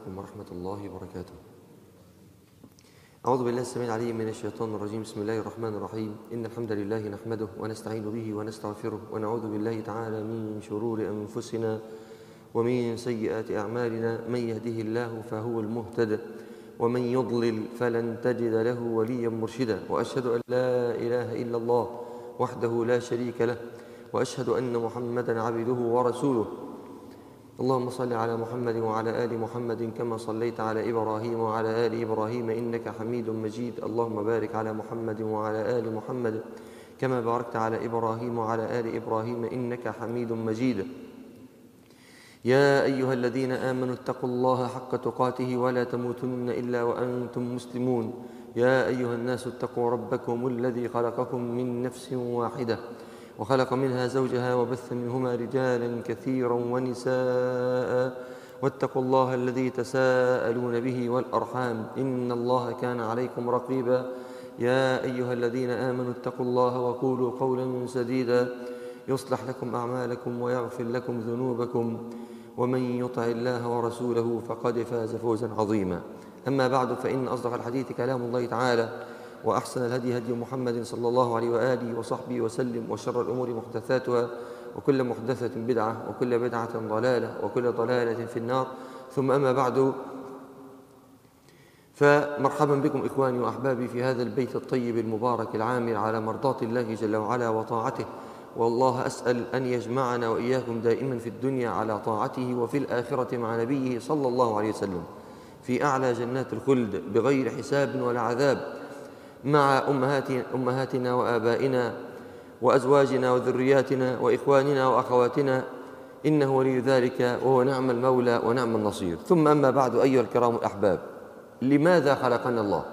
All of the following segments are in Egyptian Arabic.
عليكم ورحمة الله وبركاته أعوذ بالله السميع العليم من الشيطان الرجيم بسم الله الرحمن الرحيم إن الحمد لله نحمده ونستعين به ونستغفره ونعوذ بالله تعالى من شرور أنفسنا ومن سيئات أعمالنا من يهده الله فهو المهتد ومن يضلل فلن تجد له وليا مرشدا وأشهد أن لا إله إلا الله وحده لا شريك له وأشهد أن محمدا عبده ورسوله اللهم صل على محمد وعلى آل محمد كما صليت على إبراهيم وعلى آل إبراهيم إنك حميد مجيد اللهم بارك على محمد وعلى آل محمد كما باركت على إبراهيم وعلى آل إبراهيم إنك حميد مجيد يا أيها الذين آمنوا اتقوا الله حق تقاته ولا تموتن إلا وأنتم مسلمون يا أيها الناس اتقوا ربكم الذي خلقكم من نفس واحدة وخلق منها زوجها وبث منهما رجالا كثيرا ونساء واتقوا الله الذي تساءلون به والأرحام إن الله كان عليكم رقيبا يا أيها الذين آمنوا اتقوا الله وقولوا قولا سديدا يصلح لكم أعمالكم ويغفر لكم ذنوبكم ومن يطع الله ورسوله فقد فاز فوزا عظيما أما بعد فإن أصدق الحديث كلام الله تعالى وأحسن الهدي هدي محمد صلى الله عليه وآله وصحبه وسلم وشر الأمور محدثاتها وكل محدثة بدعة وكل بدعة ضلالة وكل ضلالة في النار ثم أما بعد فمرحبا بكم إخواني وأحبابي في هذا البيت الطيب المبارك العامر على مرضاة الله جل وعلا وطاعته والله أسأل أن يجمعنا وإياكم دائما في الدنيا على طاعته وفي الآخرة مع نبيه صلى الله عليه وسلم في أعلى جنات الخلد بغير حساب ولا عذاب مع أمهاتنا, أمهاتنا وآبائنا وأزواجنا وذرياتنا وإخواننا وأخواتنا إنه ولي ذلك وهو نعم المولى ونعم النصير ثم أما بعد أيها الكرام الأحباب لماذا خلقنا الله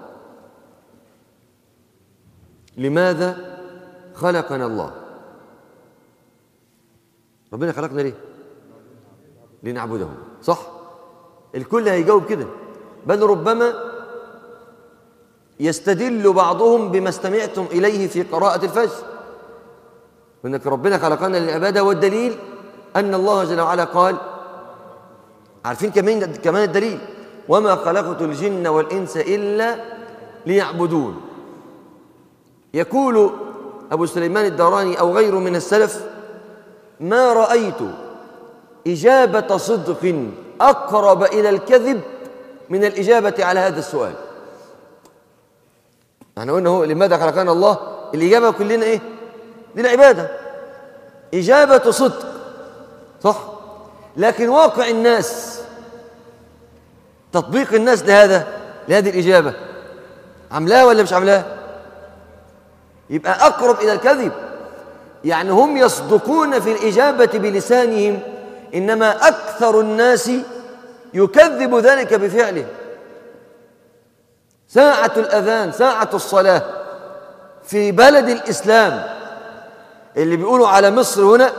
لماذا خلقنا الله ربنا خلقنا ليه لنعبده صح الكل هيجاوب كده بل ربما يستدل بعضهم بما استمعتم إليه في قراءة الفجر وإنك ربنا خلقنا للعبادة والدليل أن الله جل وعلا قال عارفين كمان كمان الدليل وما خلقت الجن والإنس إلا ليعبدون يقول أبو سليمان الداراني أو غيره من السلف ما رأيت إجابة صدق أقرب إلى الكذب من الإجابة على هذا السؤال احنا قلنا هو لماذا خلقنا الله الإجابة كلنا إيه دي العبادة إجابة صدق صح لكن واقع الناس تطبيق الناس لهذا لهذه الإجابة عملاها ولا مش عملاها يبقى أقرب إلى الكذب يعني هم يصدقون في الإجابة بلسانهم إنما أكثر الناس يكذب ذلك بفعله ساعة الأذان ساعة الصلاة في بلد الإسلام اللي بيقولوا على مصر هنا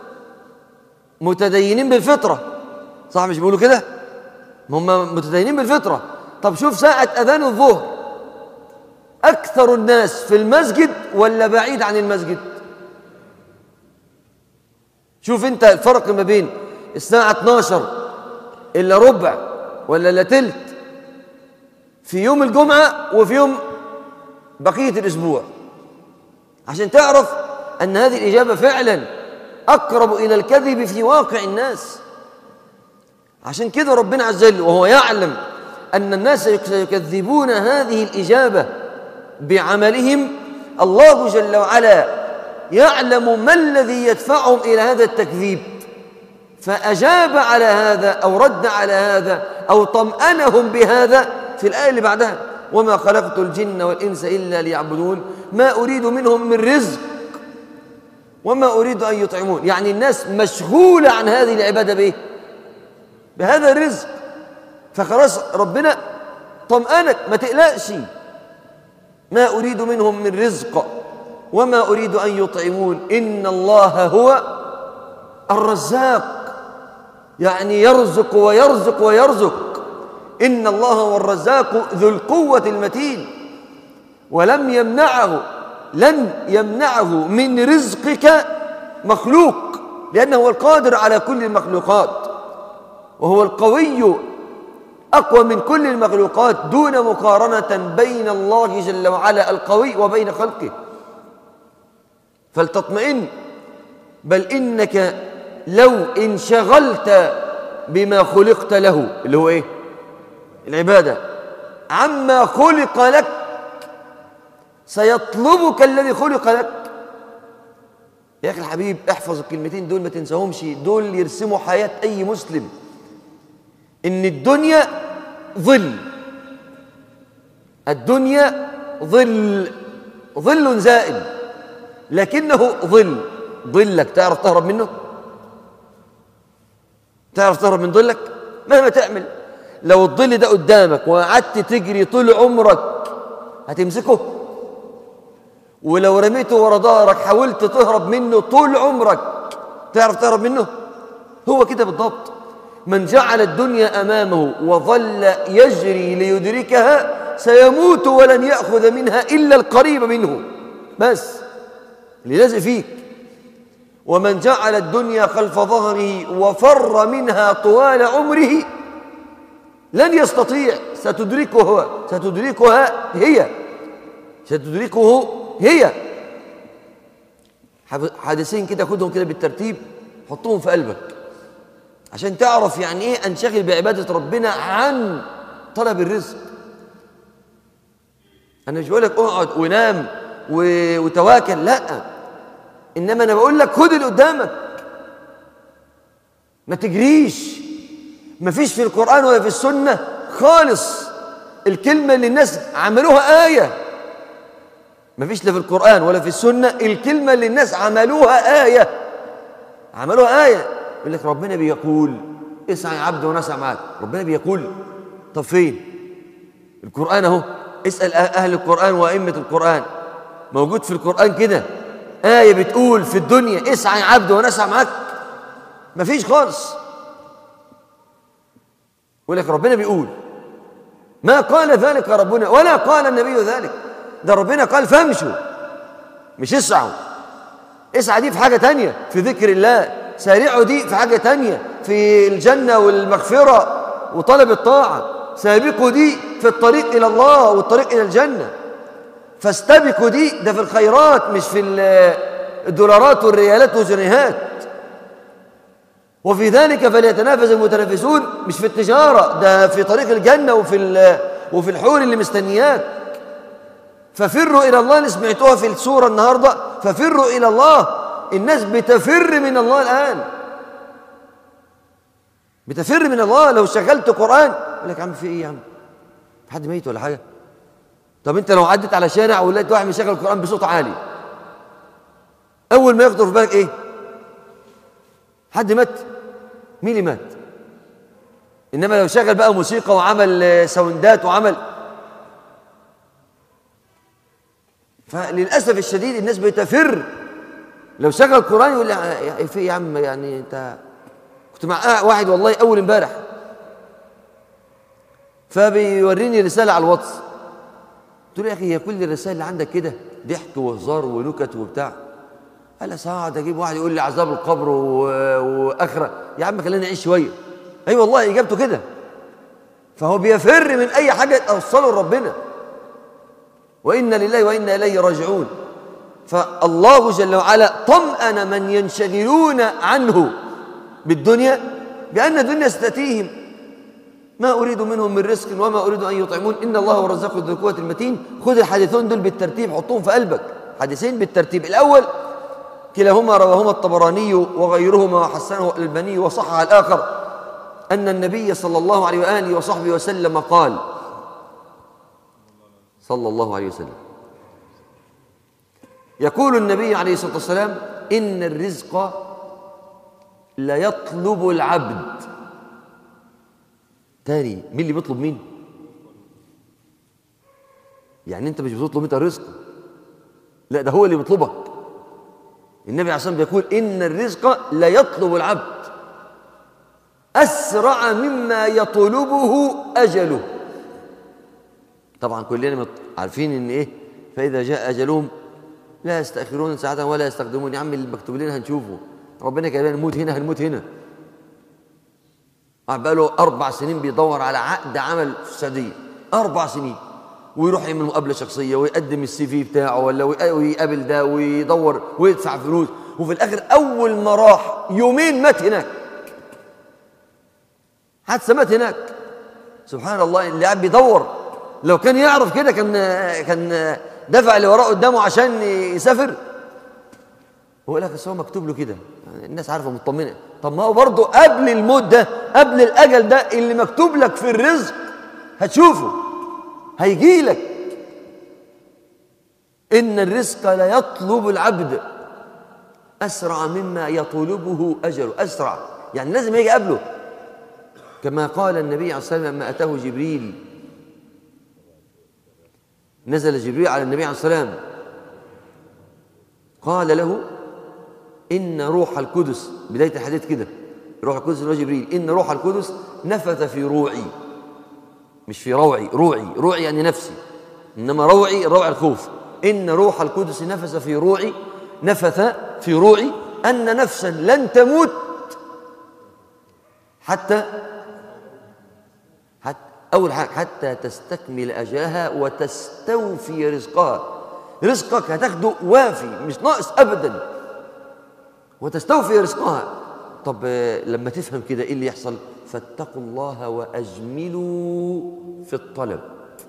متدينين بالفطرة صح مش بيقولوا كده هم متدينين بالفطرة طب شوف ساعة أذان الظهر أكثر الناس في المسجد ولا بعيد عن المسجد شوف انت الفرق ما بين الساعة 12 إلا ربع ولا إلا تلت في يوم الجمعة وفي يوم بقية الأسبوع عشان تعرف أن هذه الإجابة فعلا أقرب إلى الكذب في واقع الناس عشان كده ربنا عز وجل وهو يعلم أن الناس سيكذبون هذه الإجابة بعملهم الله جل وعلا يعلم ما الذي يدفعهم إلى هذا التكذيب فأجاب على هذا أو رد على هذا أو طمأنهم بهذا في الآية اللي بعدها وما خلقت الجن والإنس إلا ليعبدون ما أريد منهم من رزق وما أريد أن يطعمون يعني الناس مشغولة عن هذه العبادة بإيه؟ بهذا الرزق فخلاص ربنا طمأنك ما تقلقش ما أريد منهم من رزق وما أريد أن يطعمون إن الله هو الرزاق يعني يرزق ويرزق ويرزق إن الله هو الرزاق ذو القوة المتين ولم يمنعه لن يمنعه من رزقك مخلوق لأنه هو القادر على كل المخلوقات وهو القوي أقوى من كل المخلوقات دون مقارنة بين الله جل وعلا القوي وبين خلقه فلتطمئن بل إنك لو انشغلت بما خلقت له اللي هو إيه العبادة عما خلق لك سيطلبك الذي خلق لك يا أخي الحبيب احفظ الكلمتين دول ما تنساهمش دول يرسموا حياة أي مسلم إن الدنيا ظل الدنيا ظل ظل زائل لكنه ظل ظلك تعرف تهرب منه تعرف تهرب من ظلك مهما تعمل لو الظل ده قدامك وقعدت تجري طول عمرك هتمسكه ولو رميته ورا ظهرك حاولت تهرب منه طول عمرك تعرف تهرب منه هو كده بالضبط من جعل الدنيا امامه وظل يجري ليدركها سيموت ولن ياخذ منها الا القريب منه بس اللي لازق فيك ومن جعل الدنيا خلف ظهره وفر منها طوال عمره لن يستطيع ستدركه هو ستدركها هي ستدركه هي حادثين كده خدهم كده بالترتيب حطهم في قلبك عشان تعرف يعني ايه انشغل بعباده ربنا عن طلب الرزق انا مش بقول لك اقعد ونام وتواكل لا انما انا بقول لك خد اللي قدامك ما تجريش ما فيش في القران ولا في السنه خالص الكلمه اللي الناس عملوها ايه ما فيش لا في القران ولا في السنه الكلمه اللي الناس عملوها ايه عملوها ايه يقول لك ربنا بيقول اسعى يا عبد وانا اسعى معاك ربنا بيقول طب فين القران اهو اسال اهل القران وائمه القران موجود في القران كده آية بتقول في الدنيا اسعى يا عبد وانا اسعى معاك مفيش خالص يقول لك ربنا بيقول ما قال ذلك ربنا ولا قال النبي ذلك ده ربنا قال فامشوا مش اسعوا اسعى دي في حاجة تانية في ذكر الله سارعوا دي في حاجة تانية في الجنة والمغفرة وطلب الطاعة سابقوا دي في الطريق إلى الله والطريق إلى الجنة فاستبقوا دي ده في الخيرات مش في الدولارات والريالات والجنيهات وفي ذلك فليتنافس المتنافسون مش في التجارة ده في طريق الجنة وفي وفي الحور اللي مستنياك ففروا إلى الله اللي سمعتوها في السورة النهاردة ففروا إلى الله الناس بتفر من الله الآن بتفر من الله لو شغلت قرآن يقول لك يا عم في إيه يا عم حد ميت ولا حاجة طب انت لو عدت على شارع ولقيت واحد مشغل القران بصوت عالي اول ما يخطر في بالك ايه حد مات مين اللي مات انما لو شغل بقى موسيقى وعمل ساوندات وعمل فللاسف الشديد الناس بتفر لو شغل القران يقول لي في يا عم يعني انت كنت مع واحد والله اول امبارح فبيوريني رساله على الواتس قلت له يا اخي هي كل الرسائل اللي عندك كده ضحك وهزار ونكت وبتاع قال ساعد اجيب واحد يقول لي عذاب القبر واخره يا عم خلينا نعيش شويه اي أيوة والله اجابته كده فهو بيفر من اي حاجه توصله لربنا وانا لله وانا اليه راجعون فالله جل وعلا طمأن من ينشغلون عنه بالدنيا بأن الدنيا ستأتيهم ما أريد منهم من رزق وما أريد أن يطعمون إن الله هو الرزاق ذو القوة المتين خذ الحديثين دول بالترتيب حطهم في قلبك حديثين بالترتيب الأول كلاهما رواهما الطبراني وغيرهما وحسنه الألباني وصحح الآخر أن النبي صلى الله عليه وآله وصحبه وسلم قال صلى الله عليه وسلم يقول النبي عليه الصلاة والسلام إن الرزق ليطلب العبد تاني مين اللي بيطلب مين يعني انت مش بتطلب انت الرزق لا ده هو اللي بيطلبك النبي عليه الصلاه والسلام بيقول ان الرزق لا يطلب العبد اسرع مما يطلبه اجله طبعا كلنا عارفين ان ايه فاذا جاء اجلهم لا يستاخرون ساعه ولا يستقدمون يا عم اللي مكتوب لنا هنشوفه ربنا كان نموت هنا هنموت هنا قاعد بقاله اربع سنين بيدور على عقد عمل في السعوديه اربع سنين ويروح يعمل مقابله شخصيه ويقدم السي في بتاعه ولا ويقابل ده ويدور ويدفع فلوس وفي الاخر اول ما راح يومين مات هناك حادثه مات هناك سبحان الله اللي قاعد بيدور لو كان يعرف كده كان كان دفع اللي وراه قدامه عشان يسافر هو لك هو مكتوب له كده الناس عارفه مطمنه طب ما هو برضه قبل الموت ده قبل الاجل ده اللي مكتوب لك في الرزق هتشوفه هيجي لك ان الرزق لا يطلب العبد اسرع مما يطلبه اجله اسرع يعني لازم يجي قبله كما قال النبي عليه الصلاه والسلام لما اتاه جبريل نزل جبريل على النبي عليه الصلاه والسلام قال له إن روح القدس بداية الحديث كده روح القدس اللي هو جبريل إن روح القدس نفث في روعي مش في روعي روعي روعي يعني نفسي إنما روعي روع الخوف إن روح القدس نفث في روعي نفث في روعي أن نفسا لن تموت حتى حتى أول حاجة حتى تستكمل أجلها وتستوفي رزقها رزقك هتاخده وافي مش ناقص أبداً وتستوفي رزقها طب لما تفهم كده ايه اللي يحصل فاتقوا الله واجملوا في الطلب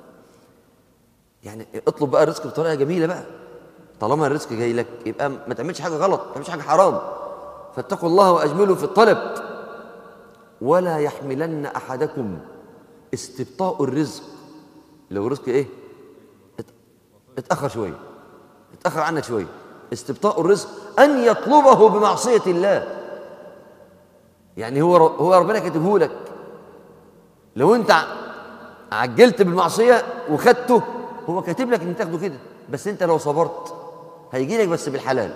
يعني اطلب بقى الرزق بطريقه جميله بقى طالما الرزق جاي لك يبقى ما تعملش حاجه غلط ما تعملش حاجه حرام فاتقوا الله واجملوا في الطلب ولا يحملن احدكم استبطاء الرزق لو الرزق ايه اتاخر شويه اتاخر عنك شويه استبطاء الرزق أن يطلبه بمعصية الله يعني هو هو ربنا كاتبه لك لو أنت عجلت بالمعصية وخدته هو كاتب لك إن تاخده كده بس أنت لو صبرت هيجي لك بس بالحلال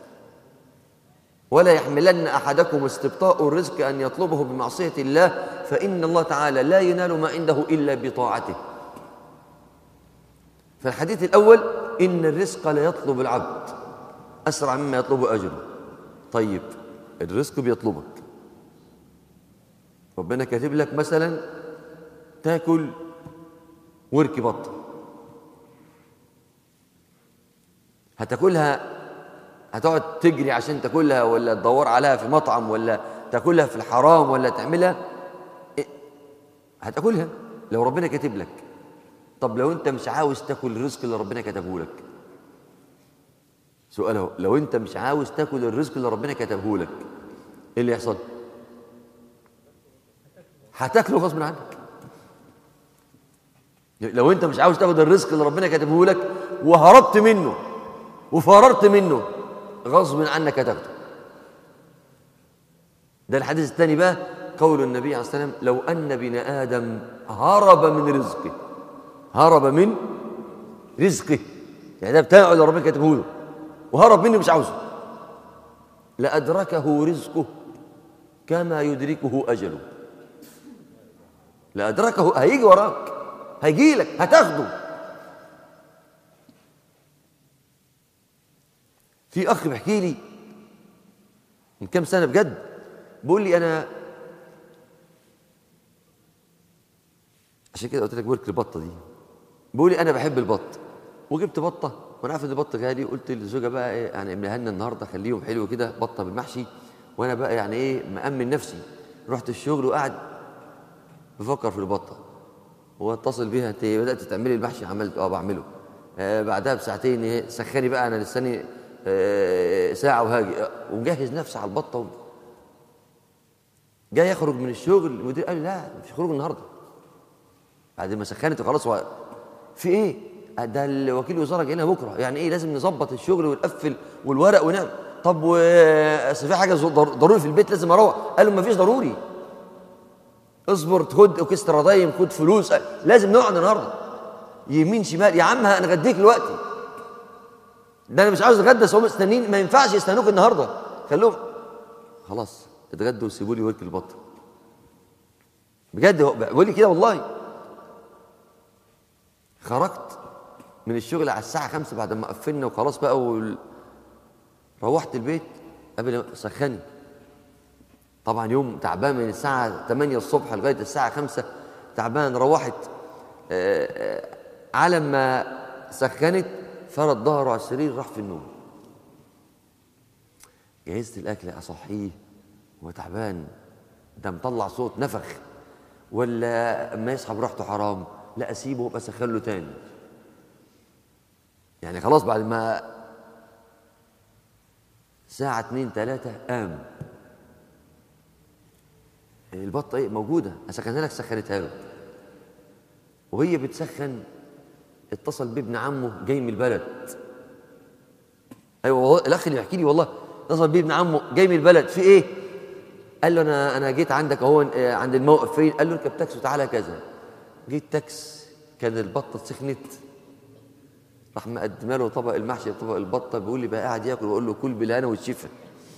ولا يحملن أحدكم استبطاء الرزق أن يطلبه بمعصية الله فإن الله تعالى لا ينال ما عنده إلا بطاعته فالحديث الأول إن الرزق لا يطلب العبد أسرع مما يطلب أجره طيب الرزق بيطلبك ربنا كاتب لك مثلا تاكل ورك بطة هتاكلها هتقعد تجري عشان تاكلها ولا تدور عليها في مطعم ولا تاكلها في الحرام ولا تعملها هتاكلها لو ربنا كاتب لك طب لو انت مش عاوز تاكل الرزق اللي ربنا كتبه لك سؤال لو انت مش عاوز تاكل الرزق اللي ربنا كتبه لك ايه اللي يحصل هتاكله غصب عنك لو انت مش عاوز تاخد الرزق اللي ربنا كتبه لك وهربت منه وفررت منه غصب عنك هتاخده ده الحديث الثاني بقى قول النبي عليه الصلاه والسلام لو ان ابن ادم هرب من رزقه هرب من رزقه يعني ده بتاعه اللي ربنا كاتبه له وهرب مني مش عاوزه لأدركه رزقه كما يدركه أجله لأدركه هيجي وراك هيجي لك هتاخده في أخ بيحكي لي من كام سنة بجد بيقول لي أنا عشان كده قلت لك ورك البطة دي بيقول لي أنا بحب البط وجبت بطة وانا عارف ان البطه غالي قلت للزوجه بقى ايه يعني اعملها لنا النهارده خليهم حلو كده بطه بالمحشي وانا بقى يعني ايه مامن نفسي رحت الشغل وقاعد بفكر في البطه واتصل بيها انت بدات تعملي المحشي عملت اه بعمله آه بعدها بساعتين ايه سخني بقى انا لساني آه ساعه وهاجي آه ومجهز نفسي على البطه جاي يخرج من الشغل المدير قال لي لا مش خروج النهارده بعد ما سخنت وخلاص في ايه ده الوكيل الوزاره جاي لنا بكره يعني ايه لازم نظبط الشغل ونقفل والورق ونعمل طب اصل في حاجه ضروري في البيت لازم اروح قالوا ما فيش ضروري اصبر خد اوكسترا رضايم خد فلوس لازم نقعد النهارده يمين شمال يا عم هنغديك دلوقتي ده انا مش عاوز اتغدى هم مستنيين ما ينفعش يستنوك النهارده خلوهم خلاص اتغدوا وسيبوا لي ورك البطه بجد بقول لي كده والله خرجت من الشغل على الساعة خمسة بعد ما قفلنا وخلاص بقى وال... روحت البيت قبل سخني طبعا يوم تعبان من الساعة 8 الصبح لغاية الساعة 5 تعبان روحت آه، آه، على ما سخنت فرد ظهره على السرير راح في النوم جهزت الأكل أصحيه هو تعبان ده مطلع صوت نفخ ولا اما يصحى براحته حرام لا اسيبه وابقى اسخن له تاني يعني خلاص بعد ما ساعة اتنين تلاتة قام البطة ايه موجودة اسخنها لك سخنتها له وهي بتسخن اتصل بابن عمه جاي من البلد ايوه والله الاخ اللي بيحكي لي والله اتصل بابن عمه جاي من البلد في ايه قال له انا انا جيت عندك اهو آه، عند الموقف فين قال له اركب تاكسي وتعالى كذا جيت تاكس كان البطه سخنت راح مقدم له طبق المحشي طبق البطه بيقول لي بقى قاعد ياكل بقول له كل بالهنا والشفا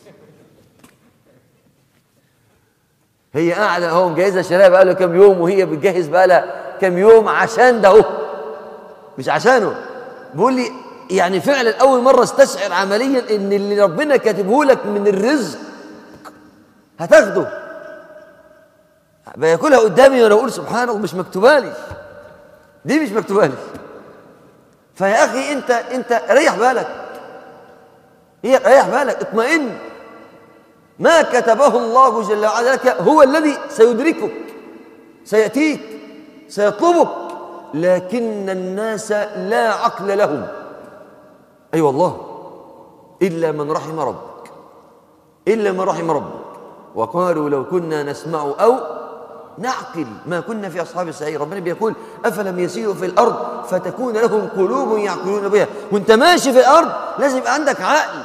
هي قاعده اهو مجهزه شراب بقى له كام يوم وهي بتجهز بقى لها كام يوم عشان ده اهو مش عشانه بيقول لي يعني فعلا اول مره استشعر عمليا ان اللي ربنا كاتبه لك من الرزق هتاخده بياكلها قدامي وانا اقول سبحان الله مش مكتوبه لي دي مش مكتوبه لي فيا اخي انت انت ريح بالك هي ريح بالك اطمئن ما كتبه الله جل وعلا لك هو الذي سيدركك سياتيك سيطلبك لكن الناس لا عقل لهم اي أيوة والله الا من رحم ربك الا من رحم ربك وقالوا لو كنا نسمع أو نعقل ما كنا في أصحاب السعير ربنا بيقول أفلم يسيروا في الأرض فتكون لهم قلوب يعقلون بها وانت ماشي في الأرض لازم يبقى عندك عقل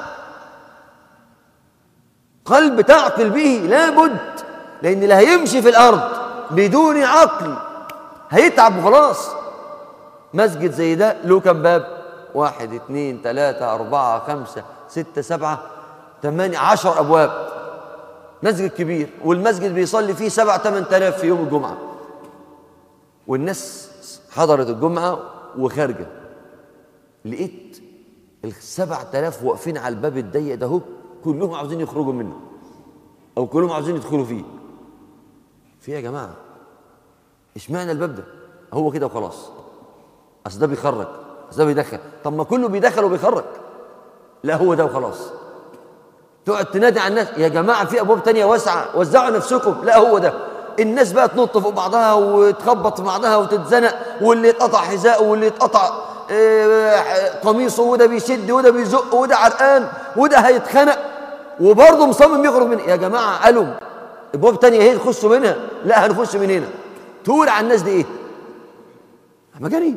قلب تعقل به لابد لأن اللي هيمشي في الأرض بدون عقل هيتعب وخلاص مسجد زي ده له كم باب واحد اثنين ثلاثة أربعة خمسة ستة سبعة ثمانية عشر أبواب مسجد كبير والمسجد بيصلي فيه سبع ثمان تلاف في يوم الجمعة والناس حضرت الجمعة وخارجة لقيت السبع تلاف واقفين على الباب الضيق ده كلهم عاوزين يخرجوا منه أو كلهم عاوزين يدخلوا فيه في يا جماعة اشمعنى الباب ده هو كده وخلاص أصل ده بيخرج أصل ده بيدخل طب ما كله بيدخل وبيخرج لا هو ده وخلاص تقعد تنادي على الناس يا جماعة في أبواب تانية واسعة وزعوا نفسكم لا هو ده الناس بقى تنط فوق بعضها وتخبط في بعضها وتتزنق واللي يتقطع حذاءه واللي يتقطع آه، قميصه وده بيشد وده بيزق وده عرقان وده هيتخنق وبرضه مصمم يخرج من يا جماعة قالوا ابواب تانية هي تخشوا منها لا هنخش من هنا تقول على الناس دي ايه مجانين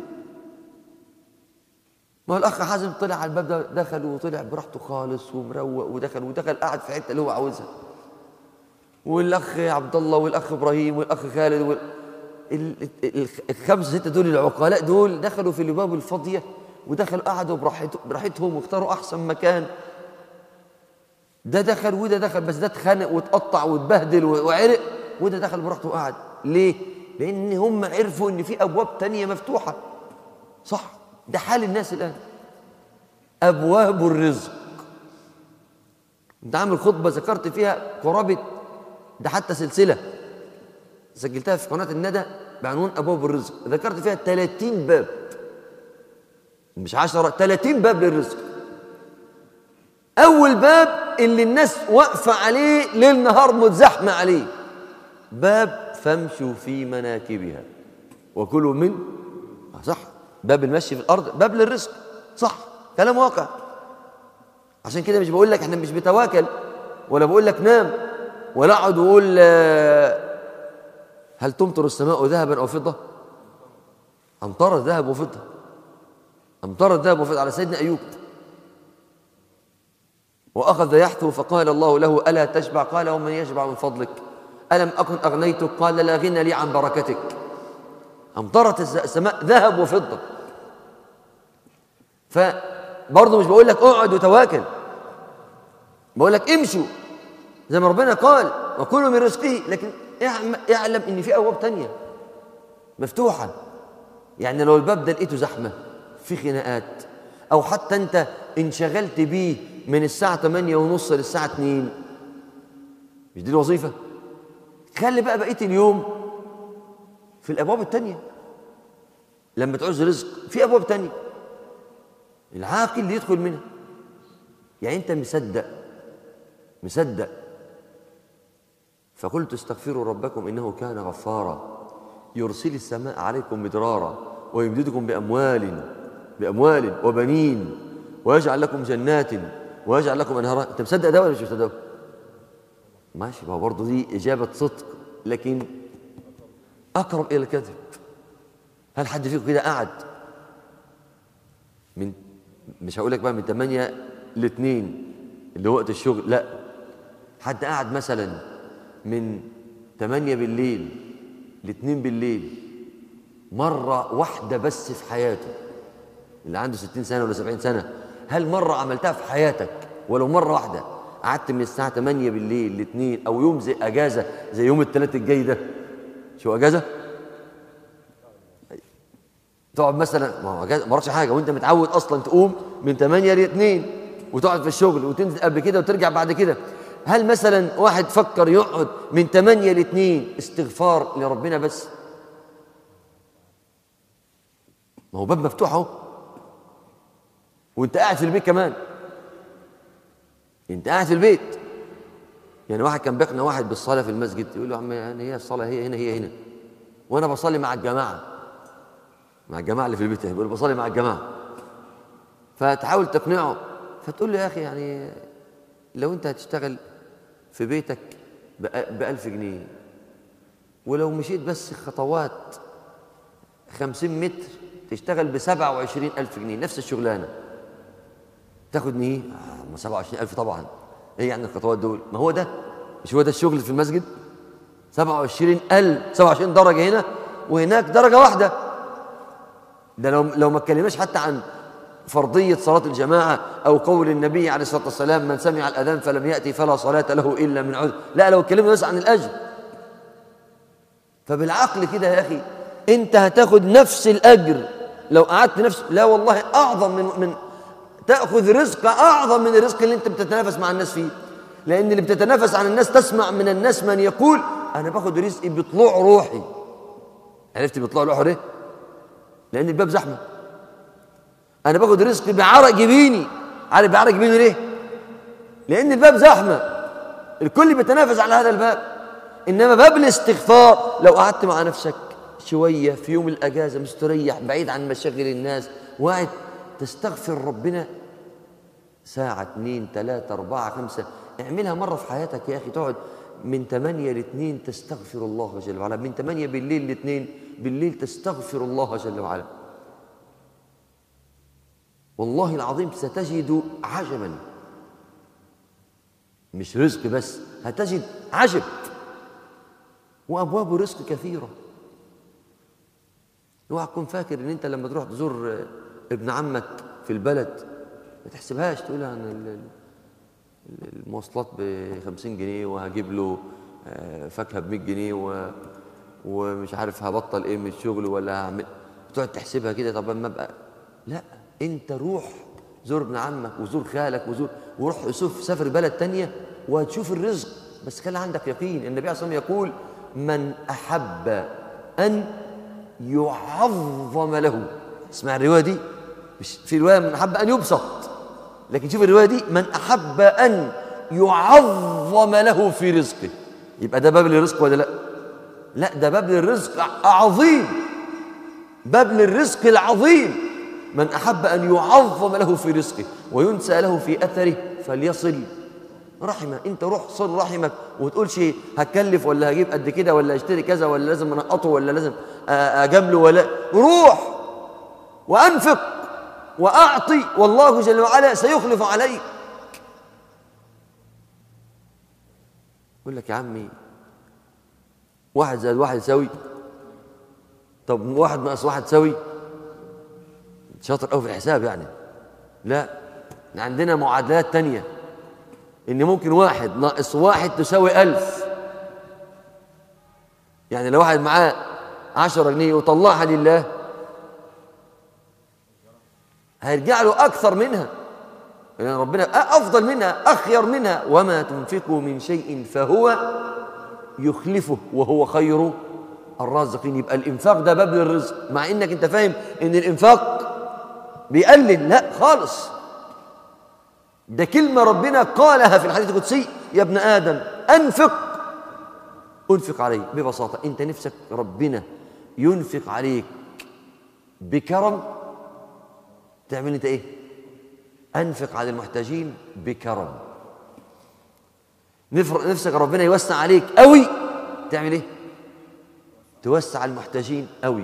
ما الاخ حازم طلع على الباب ده دخل وطلع براحته خالص ومروق ودخل ودخل قعد في حته اللي هو عاوزها والاخ عبد الله والاخ ابراهيم والاخ خالد وال... الخمسه سته دول العقلاء دول دخلوا في الابواب الفاضيه ودخلوا قعدوا براحتهم واختاروا احسن مكان ده دخل وده دخل بس ده اتخانق واتقطع واتبهدل وعرق وده دخل براحته وقعد ليه؟ لان هم عرفوا ان في ابواب تانية مفتوحه صح ده حال الناس الآن أبواب الرزق أنت عامل خطبة ذكرت فيها قرابة ده حتى سلسلة سجلتها في قناة الندى بعنوان أبواب الرزق ذكرت فيها 30 باب مش 10 30 باب للرزق أول باب اللي الناس واقفة عليه ليل نهار متزحمة عليه باب فامشوا في مناكبها وكلوا من آه، صح باب المشي في الارض باب للرزق صح كلام واقع عشان كده مش بقول لك احنا مش بتواكل ولا بقول لك نام ولا اقعد واقول آه، هل تمطر السماء ذهبا او فضه امطرت ذهب وفضه امطرت ذهب وفضه على سيدنا ايوب واخذ يحثو فقال الله له الا تشبع قال ومن يشبع من فضلك الم اكن اغنيتك قال لا غنى لي عن بركتك امطرت السماء ذهب وفضه فبرضه مش بقول لك اقعد وتواكل بقول لك امشوا زي ما ربنا قال وكلوا من رزقه لكن اعلم ان في ابواب تانية مفتوحه يعني لو الباب ده لقيته زحمه في خناقات او حتى انت انشغلت بيه من الساعه 8 ونص للساعه 2 مش دي الوظيفة خلي بقى بقية اليوم في الأبواب التانية لما تعوز رزق في أبواب تانية العاقل اللي يدخل منها يعني أنت مصدق مصدق فقلت استغفروا ربكم إنه كان غفارا يرسل السماء عليكم مدرارا ويمددكم بأموال بأموال وبنين ويجعل لكم جنات ويجعل لكم أنهارا أنت مصدق ده ولا مش مصدق ده؟ ماشي ما هو برضه دي إجابة صدق لكن أقرب إلى الكذب هل حد فيكم كده قعد من مش هقول لك بقى من 8 ل 2 اللي هو وقت الشغل لا حد قعد مثلا من 8 بالليل ل 2 بالليل مرة واحدة بس في حياته اللي عنده 60 سنة ولا 70 سنة هل مرة عملتها في حياتك ولو مرة واحدة قعدت من الساعة 8 بالليل ل 2 أو يوم زي أجازة زي يوم الثلاث الجاي ده شو أجازة؟ تقعد مثلا ما هو أجازة ما وراكش حاجة وأنت متعود أصلا تقوم من 8 ل 2 وتقعد في الشغل وتنزل قبل كده وترجع بعد كده هل مثلا واحد فكر يقعد من 8 ل 2 استغفار لربنا بس؟ ما هو باب مفتوح اهو وانت قاعد في البيت كمان انت قاعد في البيت يعني واحد كان بيقنع واحد بالصلاه في المسجد يقول له يا عم يعني هي الصلاه هي هنا هي هنا وانا بصلي مع الجماعه مع الجماعه اللي في البيت يعني بيقول بصلي مع الجماعه فتحاول تقنعه فتقول له يا اخي يعني لو انت هتشتغل في بيتك ب 1000 جنيه ولو مشيت بس خطوات 50 متر تشتغل ب 27000 جنيه نفس الشغلانه تاخد ايه؟ آه 27000 طبعا ايه يعني الخطوات دول؟ ما هو ده مش هو ده الشغل في المسجد؟ 27000 27 درجه هنا وهناك درجه واحده ده لو لو ما اتكلمناش حتى عن فرضية صلاة الجماعة أو قول النبي عليه الصلاة والسلام من سمع الأذان فلم يأتي فلا صلاة له إلا من عذر لا لو اتكلمنا بس عن الأجر فبالعقل كده يا أخي أنت هتاخد نفس الأجر لو قعدت نفس لا والله أعظم من من تأخذ رزق أعظم من الرزق اللي أنت بتتنافس مع الناس فيه لأن اللي بتتنافس عن الناس تسمع من الناس من يقول أنا باخد رزقي بطلوع روحي عرفت بطلوع روحه ليه؟ لأن الباب زحمة أنا باخد رزقي بعرق جبيني عارف بعرق جبيني ليه؟ لأن الباب زحمة الكل بيتنافس على هذا الباب إنما باب الاستغفار لو قعدت مع نفسك شوية في يوم الأجازة مستريح بعيد عن مشاغل الناس وقاعد تستغفر ربنا ساعة اتنين تلاتة أربعة خمسة اعملها مرة في حياتك يا أخي تقعد من ثمانية لاثنين تستغفر الله جل وعلا من ثمانية بالليل لاثنين بالليل تستغفر الله جل وعلا والله العظيم ستجد عجبا مش رزق بس هتجد عجب وابواب الرزق كثيره اوعى تكون فاكر ان انت لما تروح تزور ابن عمك في البلد ما تحسبهاش تقول عن المواصلات ب 50 جنيه وهجيب له فاكهه ب 100 جنيه و... ومش عارف هبطل ايه من الشغل ولا هعمل تقعد تحسبها كده طب اما ابقى لا انت روح زور ابن عمك وزور خالك وزور وروح شوف سافر بلد تانية وهتشوف الرزق بس خلي عندك يقين النبي عليه الصلاه والسلام يقول من احب ان يعظم له اسمع الروايه دي مش في روايه من احب ان يبسط لكن شوف الروايه دي من احب ان يعظم له في رزقه يبقى ده باب للرزق ولا لا لا ده باب للرزق عظيم باب للرزق العظيم من احب ان يعظم له في رزقه وينسى له في اثره فليصل رحمه انت روح صل رحمك وتقولش هتكلف ولا هجيب قد كده ولا اشتري كذا ولا لازم انقطه ولا لازم اجامله ولا روح وانفق واعطي والله جل وعلا سيخلف عليك يقول لك يا عمي واحد زائد واحد يساوي طب واحد ناقص واحد تساوي شاطر قوي في الحساب يعني لا عندنا معادلات تانية ان ممكن واحد ناقص واحد تساوي ألف يعني لو واحد معاه عشرة جنيه وطلعها لله هيرجع له أكثر منها لأن ربنا أفضل منها أخير منها وما تنفقوا من شيء فهو يخلفه وهو خير الرازقين يبقى الإنفاق ده باب للرزق مع إنك أنت فاهم إن الإنفاق بيقلل لا خالص ده كلمة ربنا قالها في الحديث القدسي يا ابن آدم أنفق أنفق عليه ببساطة أنت نفسك ربنا ينفق عليك بكرم تعمل أنت إيه أنفق على المحتاجين بكرم نفسك ربنا يوسع عليك قوي تعمل إيه توسع المحتاجين قوي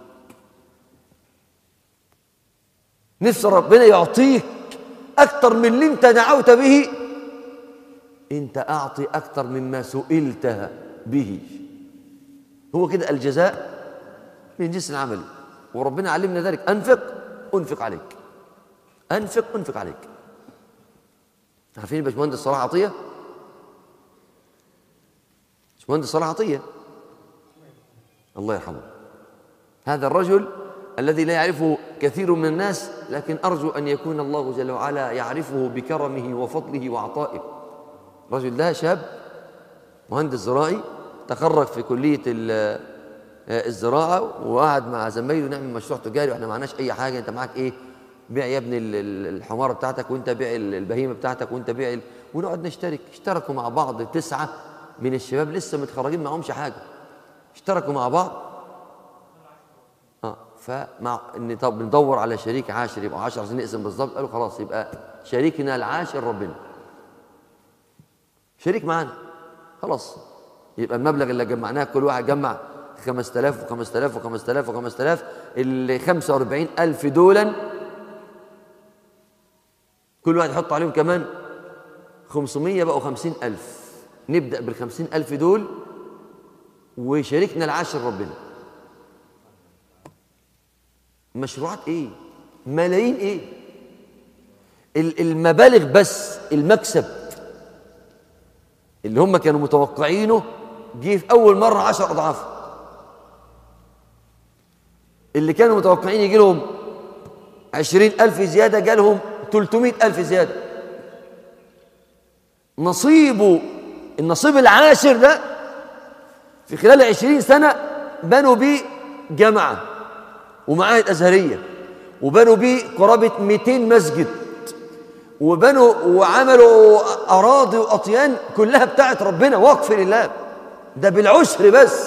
نفس ربنا يعطيك أكثر من اللي أنت دعوت به أنت أعطي أكثر مما سئلت به هو كده الجزاء من جنس العمل وربنا علمنا ذلك أنفق أنفق عليك أنفق أنفق عليك عارفين باشمهندس صلاح عطية باشمهندس صلاح عطية الله يرحمه هذا الرجل الذي لا يعرفه كثير من الناس لكن أرجو أن يكون الله جل وعلا يعرفه بكرمه وفضله وعطائه رجل ده شاب مهندس زراعي تخرج في كلية الزراعة وقعد مع زمايله نعمل مشروع تجاري واحنا معناش أي حاجة أنت معاك إيه بيع يا ابني الحمارة بتاعتك وأنت بيع البهيمة بتاعتك وأنت بيع ال... ونقعد نشترك اشتركوا مع بعض تسعة من الشباب لسه متخرجين معهمش حاجة اشتركوا مع بعض اه فمع ان طب ندور على شريك عاشر يبقى 10 عشان نقسم بالظبط قالوا خلاص يبقى شريكنا العاشر ربنا شريك معانا خلاص يبقى المبلغ اللي جمعناه كل واحد جمع 5000 و5000 و5000 و5000 ال 45000 دولا كل واحد يحط عليهم كمان 500 بقوا 50000 نبدأ بال 50000 دول وشريكنا العاشر ربنا مشروعات ايه ملايين ايه المبالغ بس المكسب اللي هم كانوا متوقعينه جه في اول مره عشر اضعاف اللي كانوا متوقعين يجي لهم عشرين ألف زيادة جالهم تلتمائة ألف زيادة نصيبه النصيب العاشر ده في خلال عشرين سنة بنوا بيه جامعة ومعاهد أزهرية وبنوا بيه قرابة 200 مسجد وبنوا وعملوا أراضي وأطيان كلها بتاعت ربنا وقف لله ده بالعشر بس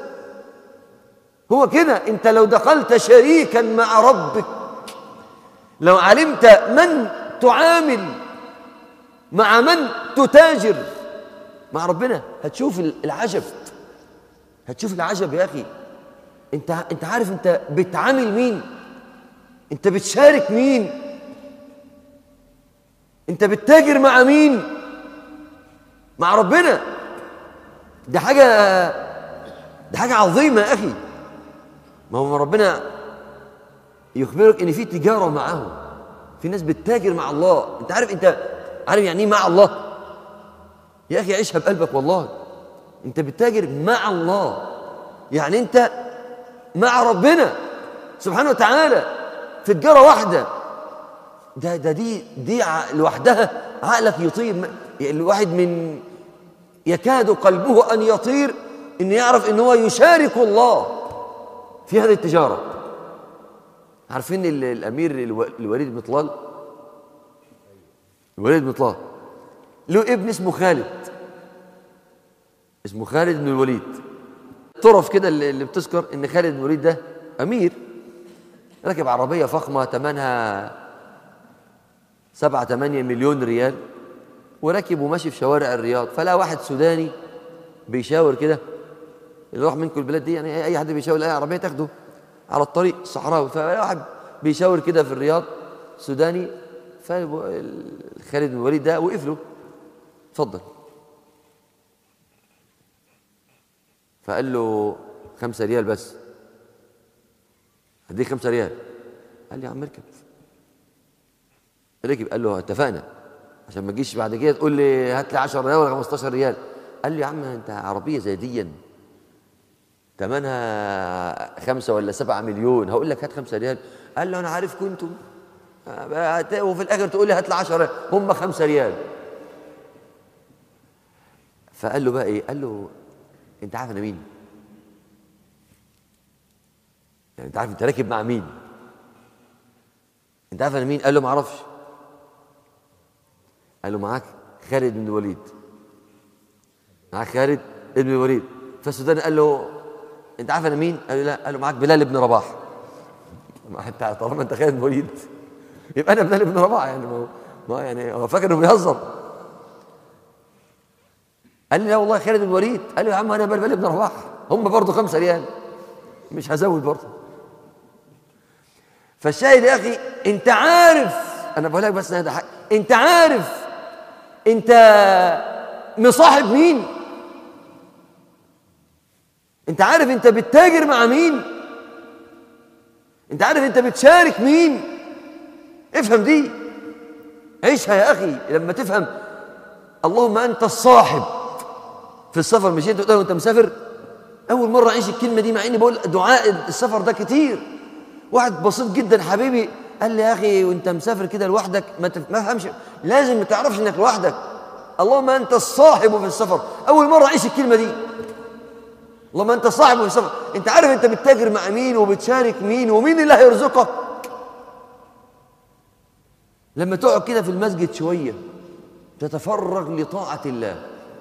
هو كده انت لو دخلت شريكا مع ربك لو علمت من تعامل مع من تتاجر مع ربنا هتشوف العجب هتشوف العجب يا اخي انت انت عارف انت بتعامل مين انت بتشارك مين انت بتتاجر مع مين مع ربنا دي حاجه دي حاجه عظيمه يا اخي ما هو ربنا يخبرك ان في تجاره معه في ناس بتتاجر مع الله انت عارف انت عارف يعني ايه مع الله يا اخي عيشها بقلبك والله انت بتتاجر مع الله يعني انت مع ربنا سبحانه وتعالى في تجاره واحده ده ده دي دي لوحدها عقلك يطير الواحد من يكاد قلبه ان يطير ان يعرف ان هو يشارك الله في هذه التجاره عارفين الامير الوليد بن طلال الوليد بن طلال له ابن اسمه خالد اسمه خالد بن الوليد طرف كده اللي بتذكر ان خالد بن الوليد ده امير ركب عربيه فخمه ثمنها سبعة ثمانية مليون ريال وركب وماشي في شوارع الرياض فلا واحد سوداني بيشاور كده اللي راح منكم البلاد دي يعني اي حد بيشاور اي عربيه تاخده على الطريق الصحراوي فواحد بيشاور كده في الرياض سوداني فخالد بن الوليد ده وقف له اتفضل فقال له خمسة ريال بس هديك خمسة ريال قال لي يا عم اركب ركب قال له اتفقنا عشان ما تجيش بعد كده تقول لي هات لي 10 ريال ولا 15 ريال قال لي يا عم انت عربيه زي دي ثمنها خمسة ولا سبعة مليون هقول لك هات خمسة ريال قال له انا عارفكم انتم وفي الاخر تقول لي هات لي 10 هم 5 ريال فقال له بقى ايه قال له انت عارف انا مين يعني انت عارف انت راكب مع مين انت عارف انا مين قال له ما اعرفش قال له معاك خالد بن الوليد معاك خالد بن الوليد فالسوداني قال له انت عارف انا مين قال له لا قال له معاك بلال بن رباح ما انت طالما انت خالد بن الوليد يبقى انا بلال بن رباح يعني ما, ما يعني هو فاكر انه بيهزر قال لي لا والله خالد بن الوليد قال له يا عم انا بلال بن رباح هم برضه خمسه ريال مش هزود برضه فالشاهد يا اخي انت عارف انا بقول لك بس هذا حق انت عارف انت مصاحب مين انت عارف انت بتتاجر مع مين انت عارف انت بتشارك مين افهم دي عيشها يا اخي لما تفهم اللهم انت الصاحب في السفر مش انت تقول وانت مسافر اول مره اعيش الكلمه دي مع اني بقول دعاء السفر ده كتير واحد بسيط جدا حبيبي قال لي يا اخي وانت مسافر كده لوحدك ما تف... ما تفهمش لازم ما تعرفش انك لوحدك اللهم انت الصاحب في السفر اول مره اعيش الكلمه دي اللهم انت الصاحب في السفر انت عارف انت بتتاجر مع مين وبتشارك مين ومين اللي هيرزقك لما تقعد كده في المسجد شويه تتفرغ لطاعه الله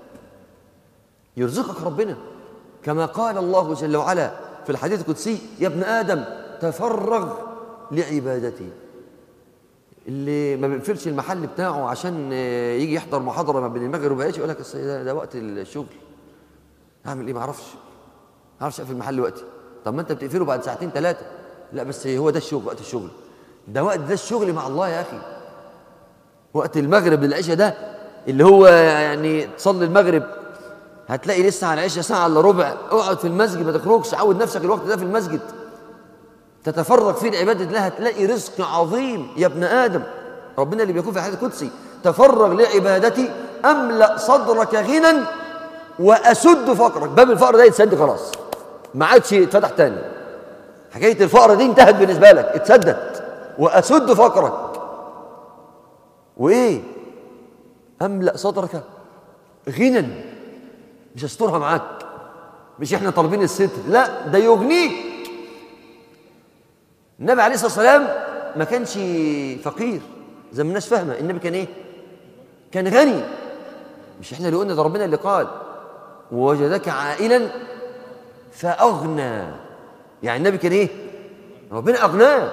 يرزقك ربنا كما قال الله جل وعلا في الحديث القدسي يا ابن ادم تفرغ لعبادتي اللي ما بيقفلش المحل بتاعه عشان يجي يحضر محاضره ما بين المغرب والعشاء يقول لك ده, ده وقت الشغل اعمل ايه ما اعرفش ما اعرفش اقفل المحل وقتي طب ما انت بتقفله بعد ساعتين ثلاثه لا بس هو ده الشغل وقت الشغل ده وقت ده الشغل مع الله يا اخي وقت المغرب للعشاء ده اللي هو يعني تصلي المغرب هتلاقي لسه على العشاء ساعه الا ربع اقعد في المسجد ما تخرجش عود نفسك الوقت ده في المسجد تتفرغ فيه لعباده الله هتلاقي رزق عظيم يا ابن ادم ربنا اللي بيقول في الحديث القدسي تفرغ لعبادتي املا صدرك غنى واسد فقرك باب الفقر ده يتسد خلاص ما عادش يتفتح تاني حكايه الفقر دي انتهت بالنسبه لك اتسدت واسد فقرك وايه املا صدرك غنى مش استرها معاك مش احنا طالبين الستر لا ده يغنيك النبي عليه الصلاه والسلام ما كانش فقير زي ما الناس فاهمه النبي كان ايه كان غني مش احنا اللي قلنا ده ربنا اللي قال ووجدك عائلا فاغنى يعني النبي كان ايه ربنا اغناه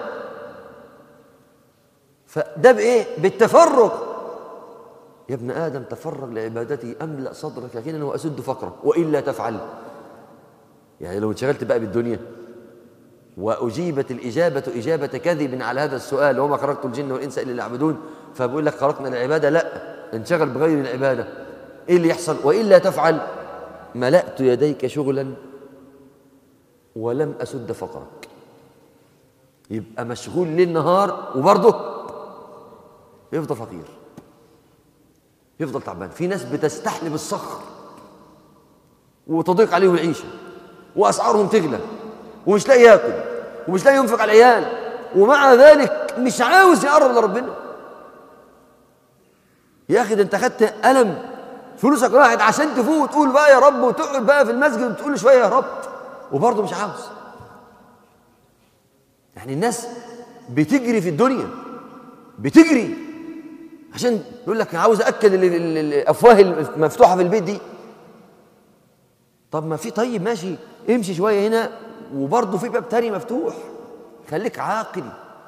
فده بايه بالتفرغ يا ابن ادم تفرغ لعبادتي املا صدرك غنى واسد فقرك والا تفعل يعني لو انشغلت بقى بالدنيا واجيبت الاجابه اجابه كذب على هذا السؤال وما خلقت الجن والانس الا ليعبدون فبقول لك خلقنا العباده لا انشغل بغير العباده ايه اللي يحصل والا تفعل ملأت يديك شغلا ولم اسد فقرك يبقى مشغول ليل نهار وبرضه يفضل فقير يفضل تعبان في ناس بتستحلب الصخر وتضيق عليهم العيشه واسعارهم تغلى ومش لاقي ياكل ومش لاقي ينفق على العيال ومع ذلك مش عاوز يقرب لربنا يا اخي ده انت خدت قلم فلوسك راحت عشان تفوق وتقول بقى يا رب وتقعد بقى في المسجد وتقول شويه يا رب وبرضه مش عاوز يعني الناس بتجري في الدنيا بتجري عشان يقول لك عاوز اكل الافواه المفتوحه في البيت دي طب ما في طيب ماشي امشي شويه هنا وبرضه في باب تاني مفتوح خليك عاقل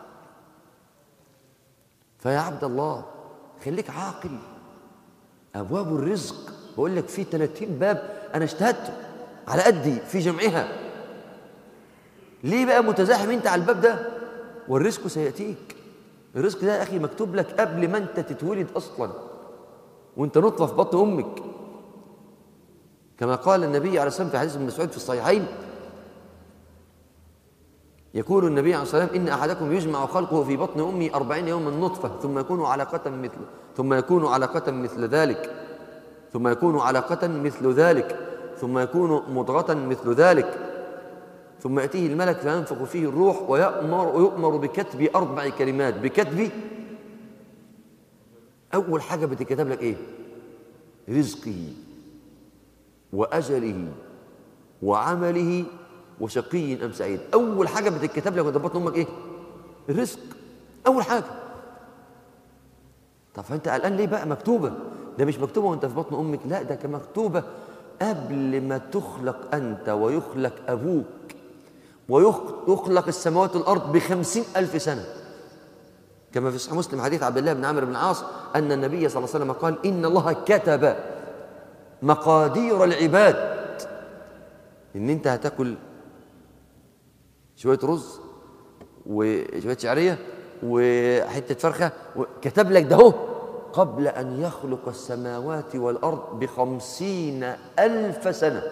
فيا عبد الله خليك عاقل ابواب الرزق بقول لك في 30 باب انا اجتهدت على قدي في جمعها ليه بقى متزاحم انت على الباب ده والرزق سياتيك الرزق ده يا اخي مكتوب لك قبل ما انت تتولد اصلا وانت نطفه في بطن امك كما قال النبي عليه الصلاه والسلام في حديث ابن مسعود في الصحيحين يقول النبي عليه الصلاه والسلام ان احدكم يجمع خلقه في بطن امه أربعين يوما نطفه ثم يكون علقه مثل ثم يكون علقه مثل ذلك ثم يكون علقه مثل ذلك ثم يكون مضغه مثل ذلك ثم يأتيه الملك فينفخ فيه الروح ويأمر, ويؤمر بكتب أربع كلمات بكتب أول حاجة بتكتب لك إيه رزقه وأجله وعمله وشقي أم سعيد أول حاجة بتتكتب لك وانت بطن أمك إيه الرزق أول حاجة طب فأنت قلقان ليه بقى مكتوبة ده مش مكتوبة وانت في بطن أمك لا ده كان مكتوبة قبل ما تخلق أنت ويخلق أبوك ويخلق السماوات والأرض بخمسين ألف سنة كما في صحيح مسلم حديث عبد الله بن عمرو بن العاص أن النبي صلى الله عليه وسلم قال إن الله كتب مقادير العباد إن أنت هتاكل شوية رز وشوية شعرية وحتة فرخة كتب لك ده هو قبل أن يخلق السماوات والأرض بخمسين ألف سنة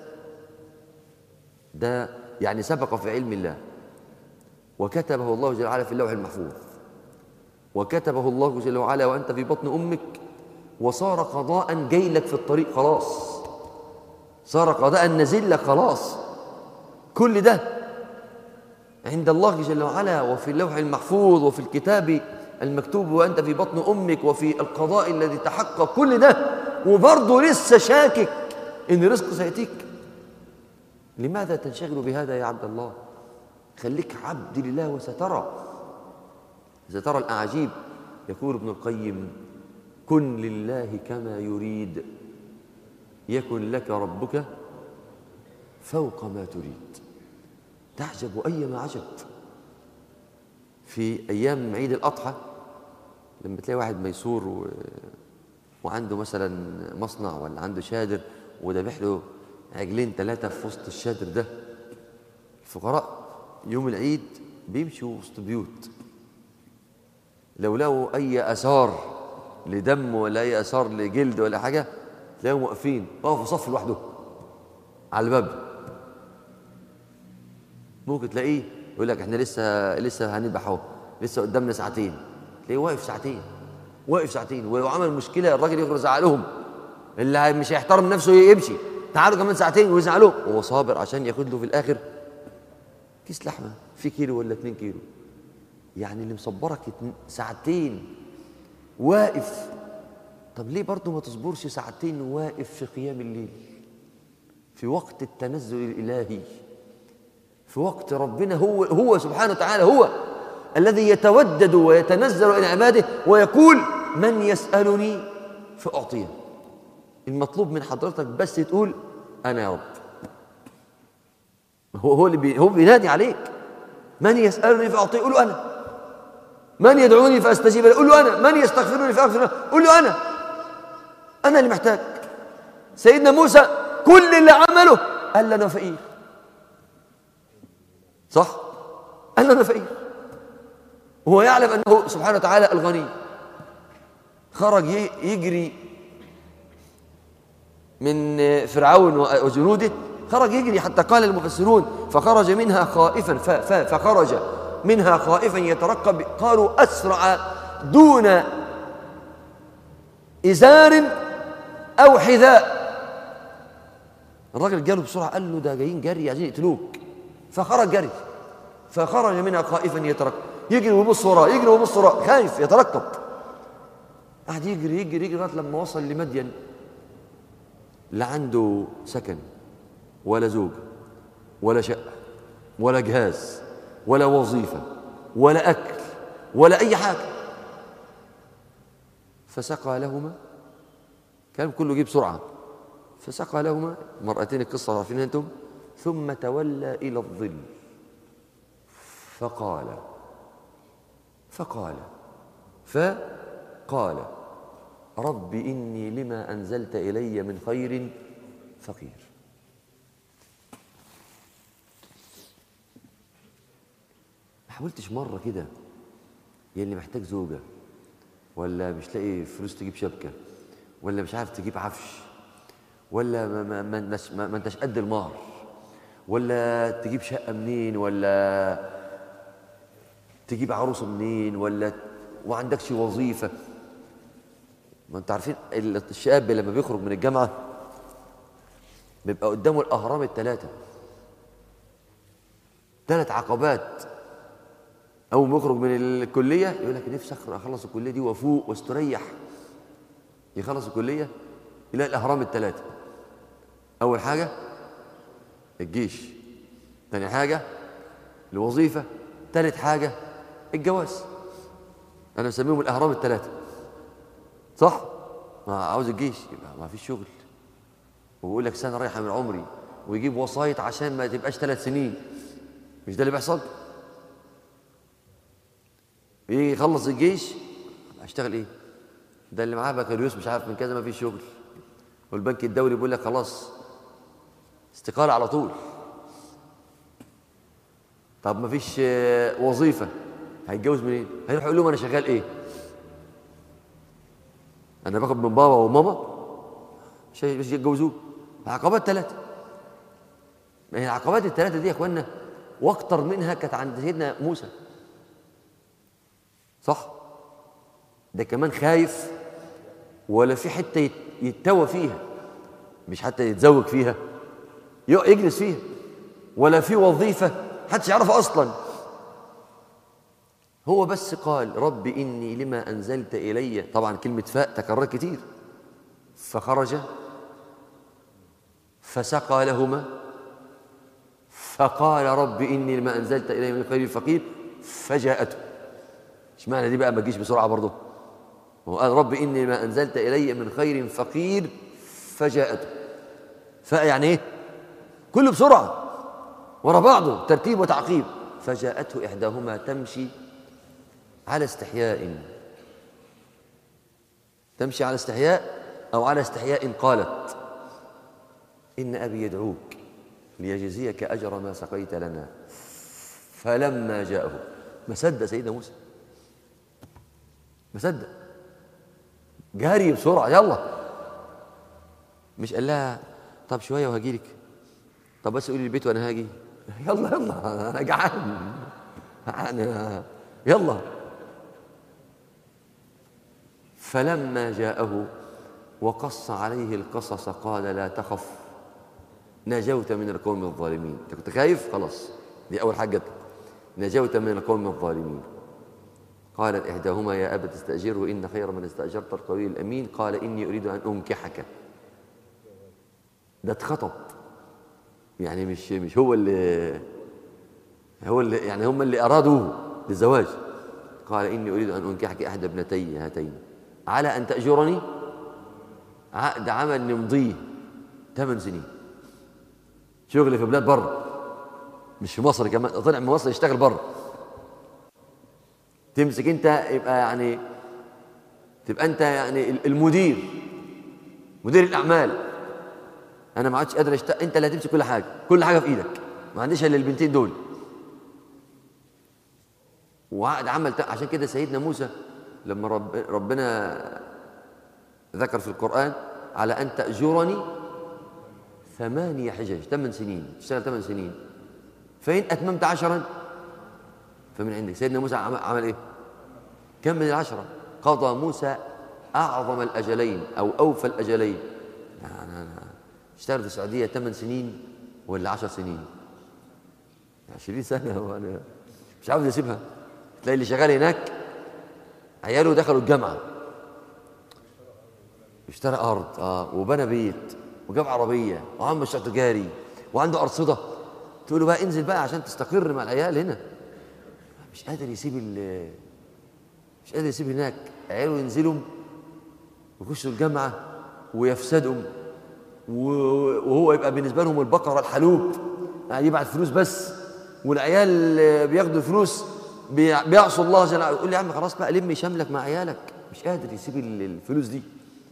ده يعني سبق في علم الله وكتبه الله جل وعلا في اللوح المحفوظ وكتبه الله جل وعلا وأنت في بطن أمك وصار قضاء جاي لك في الطريق خلاص صار قضاء نزل لك خلاص كل ده عند الله جل وعلا وفي اللوح المحفوظ وفي الكتاب المكتوب وأنت في بطن أمك وفي القضاء الذي تحقق كل ده وبرضه لسه شاكك إن رزق سيأتيك لماذا تنشغل بهذا يا عبد الله خليك عبد لله وسترى سترى الأعاجيب يقول ابن القيم كن لله كما يريد يكن لك ربك فوق ما تريد تعجب أيما عجب في أيام عيد الأضحى لما تلاقي واحد ميسور و... وعنده مثلا مصنع ولا عنده شادر وذبح له عجلين ثلاثة في وسط الشادر ده الفقراء يوم العيد بيمشوا وسط بيوت لو لقوا أي أثار لدم ولا أي أثار لجلد ولا حاجة تلاقيهم واقفين واقفوا صف لوحده على الباب ممكن تلاقيه يقول لك احنا لسه لسه هنذبح اهو لسه قدامنا ساعتين تلاقيه واقف ساعتين واقف ساعتين ولو عمل مشكله الراجل يخرج يزعلهم اللي مش هيحترم نفسه يمشي تعالوا كمان ساعتين ويزعلوه وهو صابر عشان ياخد له في الاخر كيس لحمه في كيلو ولا اتنين كيلو يعني اللي مصبرك ساعتين واقف طب ليه برضه ما تصبرش ساعتين واقف في قيام الليل في وقت التنزل الالهي في وقت ربنا هو هو سبحانه وتعالى هو الذي يتودد ويتنزل الى عباده ويقول من يسالني فاعطيه المطلوب من حضرتك بس تقول انا يا رب هو هو اللي بي هو بينادي عليك من يسالني فاعطيه قول له انا من يدعوني فاستجيب له قول له انا من يستغفرني فاغفر له قول له انا انا اللي محتاج سيدنا موسى كل اللي عمله قال انا فقير صح قال انا فقير وهو يعلم انه سبحانه وتعالى الغني خرج يجري من فرعون وجنوده خرج يجري حتى قال المفسرون فخرج منها خائفا فخرج منها خائفا يترقب قالوا أسرع دون إزار أو حذاء الراجل جاله بسرعة قال له ده جايين جري عايزين يقتلوك فخرج جري فخرج منها خائفا يترقب يجري ويبص وراه يجري ويبص وراه خايف يترقب قعد يجري يجري يجري لغايه لما وصل لمدين لا عنده سكن ولا زوج ولا شقه ولا جهاز ولا وظيفه ولا اكل ولا اي حاجه فسقى لهما كلام كله جه بسرعه فسقى لهما مرأتين القصه عارفينها انتم ثم تولى الى الظل فقال فقال فقال رب إني لما أنزلت إلي من خير فقير ما حاولتش مرة كده يلي محتاج زوجة ولا مش لاقي فلوس تجيب شبكة ولا مش عارف تجيب عفش ولا ما, ما, ما, ما, ما انتش قد المهر ولا تجيب شقة منين ولا تجيب عروسه منين ولا وما عندكش وظيفه ما انتوا عارفين الشاب لما بيخرج من الجامعه بيبقى قدامه الاهرام الثلاثه ثلاث عقبات اول ما يخرج من الكليه يقول لك نفسي اخلص الكليه دي وافوق واستريح يخلص الكليه يلاقي الاهرام الثلاثه اول حاجه الجيش ثاني حاجه الوظيفه ثالث حاجه الجواز انا مسميهم الاهرام الثلاثه صح ما عاوز الجيش يبقى ما فيش شغل ويقول لك سنه رايحه من عمري ويجيب وسايط عشان ما تبقاش ثلاث سنين مش ده اللي بيحصل يجي يخلص الجيش اشتغل ايه ده اللي معاه بكالوريوس مش عارف من كذا ما فيش شغل والبنك الدولي بيقول لك خلاص استقاله على طول طب ما فيش وظيفه هيتجوز منين هيروح يقول لهم انا شغال ايه انا باخد من بابا وماما مش مش يتجوزوه عقبات ثلاثه ما هي العقبات الثلاثه دي يا اخوانا واكتر منها كانت عند سيدنا موسى صح ده كمان خايف ولا في حته يتوى فيها مش حتى يتزوج فيها يجلس فيها ولا في وظيفه محدش يعرفها اصلا هو بس قال رب اني لما انزلت الي طبعا كلمه فاء تكررت كتير فخرج فسقى لهما فقال رب اني لما انزلت الي من خير فقير فجاءته اشمعنى دي بقى ما تجيش بسرعه برضه وقال رب اني ما انزلت الي من خير فقير فجاءته فيعني ايه كله بسرعه ورا بعضه ترتيب وتعقيب فجاءته احداهما تمشي على استحياء تمشي على استحياء او على استحياء قالت ان ابي يدعوك ليجزيك اجر ما سقيت لنا فلما جاءه ما صدق سيدنا موسى ما صدق جاري بسرعه يلا مش قال لها طب شويه وهجي لك طب بس قولي البيت وانا هاجي يلا يلا انا جعان انا يلا فلما جاءه وقص عليه القصص قال لا تخف نجوت من القوم الظالمين انت كنت خايف خلاص دي اول حاجه نجوت من القوم الظالمين قالت إحداهما يا أبت استأجره إن خير من استأجرت القوي الأمين قال إني أريد أن أنكحك ده اتخطب يعني مش مش هو اللي هو اللي يعني هم اللي أرادوه للزواج قال إني أريد أن أنكحك إحدى ابنتي هاتين على أن تأجرني عقد عمل نمضيه ثمان سنين شغل في بلاد بره مش في مصر كمان طلع من مصر يشتغل بره تمسك انت يبقى يعني تبقى انت يعني المدير مدير الاعمال انا ما عادش قادر اشتغل انت اللي هتمسك كل حاجه كل حاجه في ايدك ما عنديش الا البنتين دول وعقد عمل عشان كده سيدنا موسى لما رب ربنا ذكر في القرآن على أن تأجرني ثمانية حجج ثمان سنين تشتغل ثمان سنين فإن أتممت عشرا فمن عندك سيدنا موسى عمل إيه كم من العشرة قضى موسى أعظم الأجلين أو أوفى الأجلين أنا أنا اشتغل في السعودية ثمان سنين ولا عشر سنين عشرين سنة وأنا مش عاوز أسيبها تلاقي اللي شغال هناك عياله دخلوا الجامعة اشترى أرض آه وبنى بيت وجاب عربية وعمل مشروع تجاري وعنده أرصدة تقول له بقى انزل بقى عشان تستقر مع العيال هنا مش قادر يسيب ال مش قادر يسيب هناك عياله ينزلوا ويخشوا الجامعة ويفسدوا وهو يبقى بالنسبة لهم البقرة الحلوب يعني يبعت فلوس بس والعيال بياخدوا فلوس بيعصوا الله جل وعلا يقول لي يا عم خلاص بقى لم شملك مع عيالك مش قادر يسيب الفلوس دي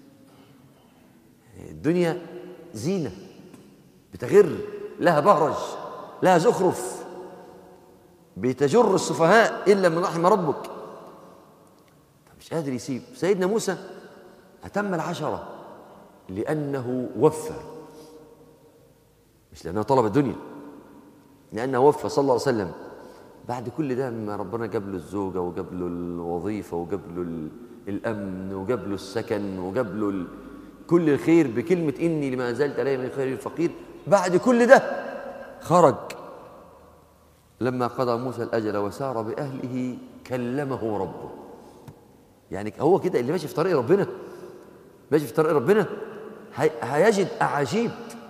الدنيا زينة بتغر لها بهرج لها زخرف بتجر السفهاء إلا من رحم ربك مش قادر يسيب سيدنا موسى أتم العشرة لأنه وفى مش لأنه طلب الدنيا لأنه وفى صلى الله عليه وسلم بعد كل ده ما ربنا جاب له الزوجة وجاب له الوظيفة وجاب له الأمن وجاب له السكن وجاب له كل الخير بكلمة إني لما أنزلت عليه من خير الفقير بعد كل ده خرج لما قضى موسى الأجل وسار بأهله كلمه ربه يعني هو كده اللي ماشي في طريق ربنا ماشي في طريق ربنا هي- هيجد أعاجيب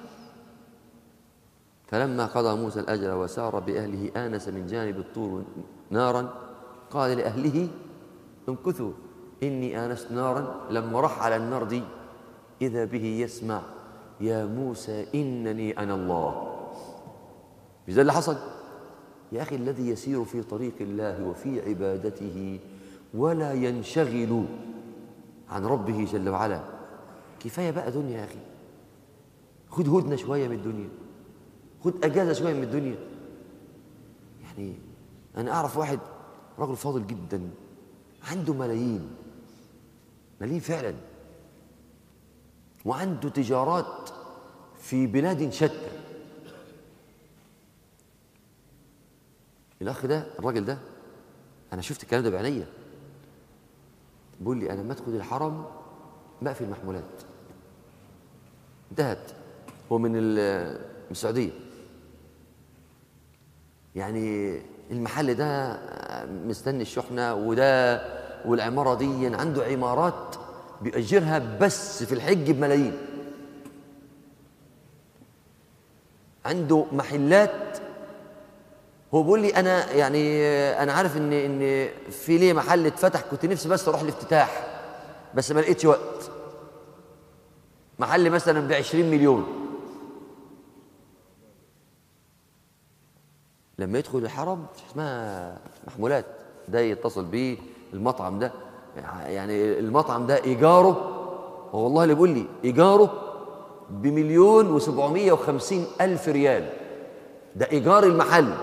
فلما قضى موسى الأجل وسار بأهله آنس من جانب الطور نارا قال لأهله امكثوا إني آنست نارا لما راح على النار دي إذا به يسمع يا موسى إنني أنا الله مش ده اللي حصل يا أخي الذي يسير في طريق الله وفي عبادته ولا ينشغل عن ربه جل وعلا كفاية بقى دنيا يا أخي خد هدنة شوية من الدنيا خد أجازة شوية من الدنيا يعني أنا أعرف واحد رجل فاضل جدا عنده ملايين ملايين فعلا وعنده تجارات في بلاد شتى الأخ ده الراجل ده أنا شفت الكلام ده بعينيا بيقول لي أنا لما أدخل الحرم بقفل المحمولات انتهت هو من ال- من السعودية يعني المحل ده مستني الشحنة وده والعمارة دي عنده عمارات بيأجرها بس في الحج بملايين عنده محلات هو بيقول لي انا يعني انا عارف ان ان في ليه محل اتفتح كنت نفسي بس اروح الافتتاح بس ما لقيتش وقت محل مثلا ب 20 مليون لما يدخل الحرم اسمها محمولات ده يتصل بيه المطعم ده يعني المطعم ده ايجاره هو والله اللي بيقول لي ايجاره بمليون وسبعمية وخمسين ألف ريال ده إيجار المحل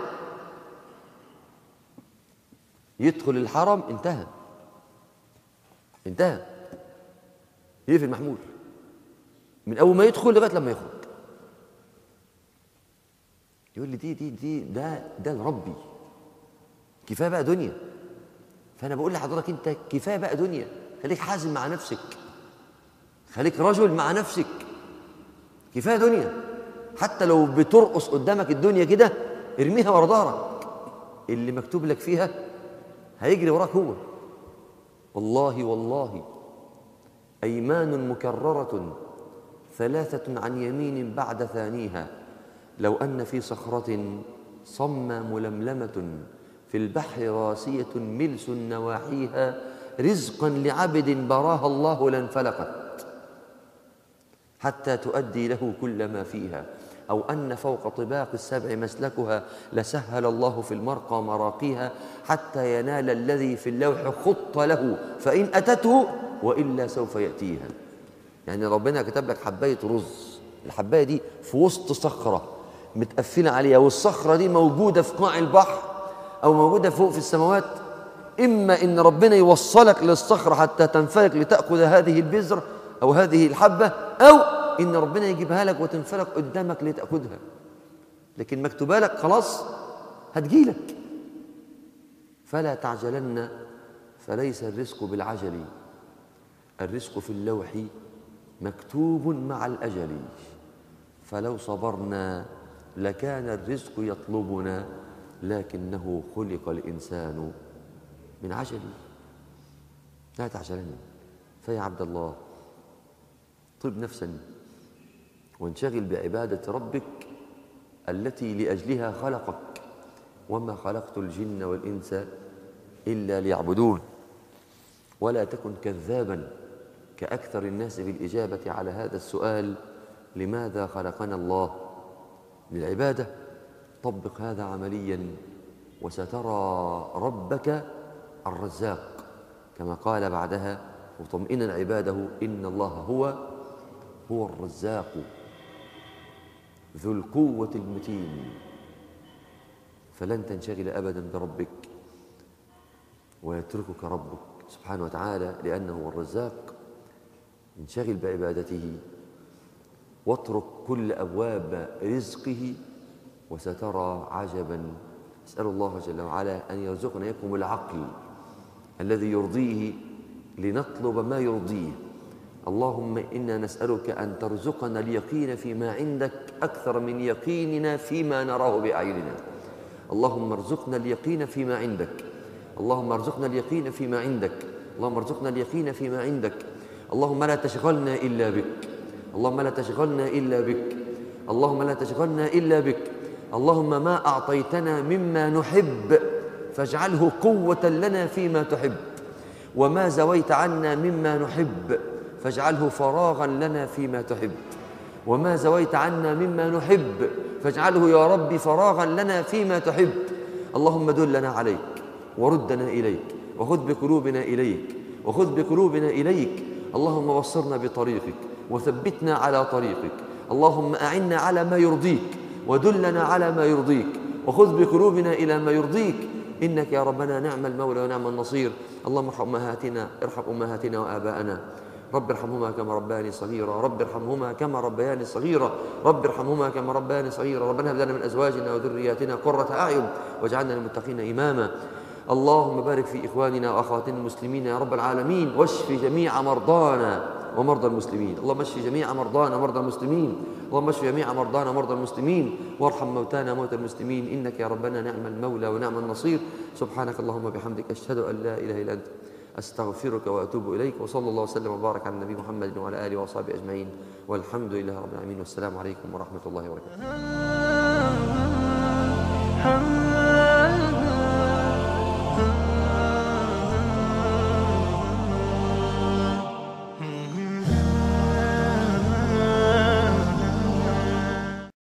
يدخل الحرم انتهى انتهى يقفل المحمول من أول ما يدخل لغاية لما يخرج يقول لي دي دي دي ده ده لربي كفايه بقى دنيا فانا بقول لحضرتك انت كفايه بقى دنيا خليك حازم مع نفسك خليك رجل مع نفسك كفايه دنيا حتى لو بترقص قدامك الدنيا كده ارميها ورا ظهرك اللي مكتوب لك فيها هيجري وراك هو والله والله ايمان مكرره ثلاثه عن يمين بعد ثانيها لو ان في صخره صم ململمه في البحر راسيه ملس نواحيها رزقا لعبد براها الله لانفلقت حتى تؤدي له كل ما فيها أو أن فوق طباق السبع مسلكها لسهل الله في المرقى مراقيها حتى ينال الذي في اللوح خط له فإن أتته وإلا سوف يأتيها يعني ربنا كتب لك حباية رز الحباية دي في وسط صخرة متقفلة عليها والصخرة دي موجودة في قاع البحر أو موجودة فوق في السماوات إما إن ربنا يوصلك للصخرة حتى تنفلق لتأخذ هذه البذرة أو هذه الحبة أو إن ربنا يجيبها لك وتنفلق قدامك لتأخذها لكن مكتوبة لك خلاص هتجيلك فلا تعجلن فليس الرزق بالعجل الرزق في اللوح مكتوب مع الأجل فلو صبرنا لكان الرزق يطلبنا لكنه خلق الإنسان من عجل لا تعجلن فيا عبد الله طب نفسا وانشغل بعبادة ربك التي لأجلها خلقك وما خلقت الجن والإنس إلا ليعبدون ولا تكن كذابا كأكثر الناس بالإجابة على هذا السؤال لماذا خلقنا الله للعبادة طبق هذا عمليا وسترى ربك الرزاق كما قال بعدها مطمئنا عباده إن الله هو هو الرزاق ذو القوة المتين فلن تنشغل أبدا بربك ويتركك ربك سبحانه وتعالى لأنه هو الرزاق انشغل بعبادته واترك كل أبواب رزقه وسترى عجبا أسأل الله جل وعلا أن يرزقنا إياكم العقل الذي يرضيه لنطلب ما يرضيه اللهم إنا نسألك أن ترزقنا اليقين فيما عندك أكثر من يقيننا فيما نراه بأعيننا اللهم ارزقنا اليقين فيما عندك اللهم ارزقنا اليقين فيما عندك اللهم ارزقنا اليقين فيما عندك اللهم لا تشغلنا إلا بك اللهم لا تشغلنا إلا بك اللهم لا تشغلنا إلا بك اللهم ما أعطيتنا مما نحب فاجعله قوة لنا فيما تحب وما زويت عنا مما نحب فاجعله فراغا لنا فيما تحب وما زويت عنا مما نحب فاجعله يا رب فراغا لنا فيما تحب اللهم دلنا عليك وردنا إليك وخذ بقلوبنا إليك وخذ بقلوبنا إليك اللهم وصرنا بطريقك وثبتنا على طريقك اللهم أعنا على ما يرضيك ودلنا على ما يرضيك وخذ بقلوبنا إلى ما يرضيك إنك يا ربنا نعم المولى ونعم النصير اللهم ارحم أمهاتنا ارحم أمهاتنا وآباءنا رب ارحمهما كما ربياني صغيرا رب ارحمهما كما ربياني صغيرا رب ارحمهما كما ربياني صغيرا ربنا هب لنا من ازواجنا وذرياتنا قرة اعين واجعلنا للمتقين اماما اللهم بارك في اخواننا واخواتنا المسلمين يا رب العالمين واشف جميع مرضانا ومرضى المسلمين اللهم اشف جميع مرضانا ومرضى المسلمين اللهم اشف جميع مرضانا ومرضى المسلمين وارحم موتانا وموتى المسلمين انك يا ربنا نعم المولى ونعم النصير سبحانك اللهم وبحمدك اشهد ان لا اله الا انت أستغفرك وأتوب إليك وصلى الله وسلم وبارك على النبي محمد وعلى آله وأصحابه أجمعين والحمد لله رب العالمين والسلام عليكم ورحمة الله وبركاته